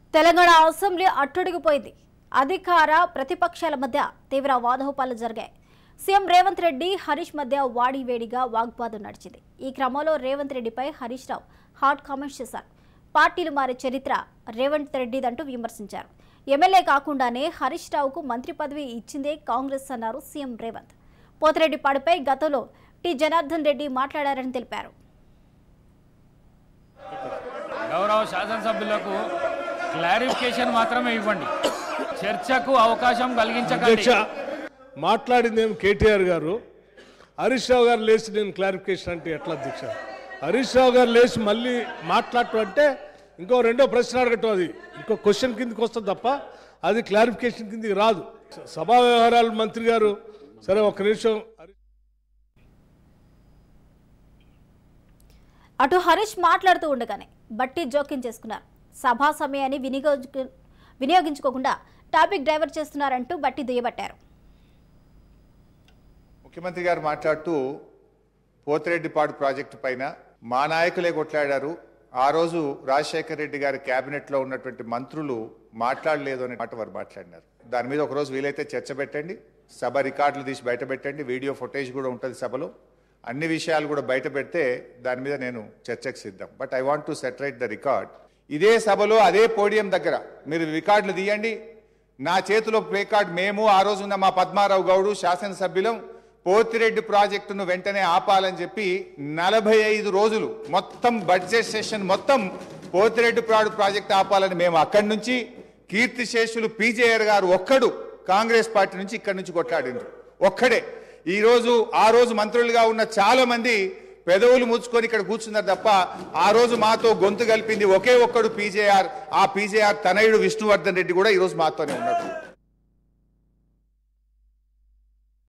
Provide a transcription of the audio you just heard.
Telangana assembly అట్టడిగిపోయింది అధికార ప్రతిపక్షాల మధ్య తీవ్ర వాదోపాలు జరిగాయి సీఎం రేవంత్ రెడ్డి హరీష్ మధ్య వాడివేడిగా వాగ్వాదం నడిచింది ఈ క్రమంలో రేవంత్ రెడ్డిపై హరీష్ రావు హాట్ కామెంట్స్ చేశారు పార్టీలు మారే చరిత్ర రేవంత్ రెడ్డిదంటూ విమర్శించారు ఎమ్మెల్యే కాకుండానే హరీష్ రావుకు మంత్రి పదవి ఇచ్చిందే కాంగ్రెస్ అన్నారు సీఎం రేవంత్ పోతిరెడ్డిపాడుపై గతంలో టి జనార్దన్ రెడ్డి మాట్లాడారని తెలిపారు గౌరవ శాసనసభ్యులకు క్లారిఫికేషన్ మాత్రమే ఇవ్వండి చర్చకు అవకాశం కలిగించకండి అధ్యక్ష మాట్లాడింది ఏం కేటీఆర్ గారు హరీష్ రావు గారు లేచి నేను క్లారిఫికేషన్ అంటే ఎట్లా అధ్యక్ష హరీష్ రావు గారు లేచి మళ్ళీ మాట్లాడటం అంటే ఇంకో రెండో ప్రశ్న అడగటం అది ఇంకో క్వశ్చన్ కిందకి వస్తుంది తప్ప అది క్లారిఫికేషన్ కిందకి రాదు సభా వ్యవహారాల మంత్రి గారు సరే ఒక నిమిషం అటు హరీష్ మాట్లాడుతూ ఉండగానే బట్టి జోక్యం చేసుకున్నారు సభా సమయాన్ని వినియోగించు వినియోగించుకోకుండా టాపిక్ డైవర్ట్ చేస్తున్నారంటూ బట్టి దుయ్యబట్టారు ముఖ్యమంత్రి గారు మాట్లాడుతూ పోతిరెడ్డిపాడు ప్రాజెక్టు పైన మా నాయకులే కొట్లాడారు ఆ రోజు రాజశేఖర రెడ్డి గారి కేబినెట్లో ఉన్నటువంటి మంత్రులు మాట్లాడలేదు అనే మాట వారు మాట్లాడినారు దాని మీద ఒకరోజు వీలైతే చర్చ పెట్టండి సభ రికార్డులు తీసి బయట పెట్టండి వీడియో ఫుటేజ్ కూడా ఉంటుంది సభలో అన్ని విషయాలు కూడా బయట పెడితే దాని మీద నేను చర్చకు సిద్ధం but I want to reiterate the record ఇదే సభలో అదే పోడియం దగ్గర మీరు రికార్డులు తీయండి నా చేతిలో ప్లే కార్డ్ మేము ఆ రోజు ఉన్న మా పద్మారావు గౌడు శాసనసభ్యులం పోతిరెడ్డి ప్రాజెక్టును వెంటనే ఆపాలని చెప్పి నలభై ఐదు రోజులు మొత్తం బడ్జెట్ సెషన్ మొత్తం పోతిరెడ్డి ప్రాడు ప్రాజెక్ట్ ఆపాలని మేము అక్కడి నుంచి కీర్తిశేషులు పీజేఆర్ గారు ఒక్కడు కాంగ్రెస్ పార్టీ నుంచి ఇక్కడి నుంచి కొట్లాడిండ్రు ఒక్కడే ఈ రోజు ఆ రోజు మంత్రులుగా ఉన్న చాలా మంది పెదవులు ముచ్చుకొని ఇక్కడ కూర్చున్నారు తప్ప ఆ రోజు మాతో గొంతు కలిపింది ఒకే ఒక్కడు పీజేఆర్ ఆ పీజేఆర్ తనయుడు విష్ణువర్ధన్ రెడ్డి కూడా ఈ రోజు మాతోనే ఉన్నాడు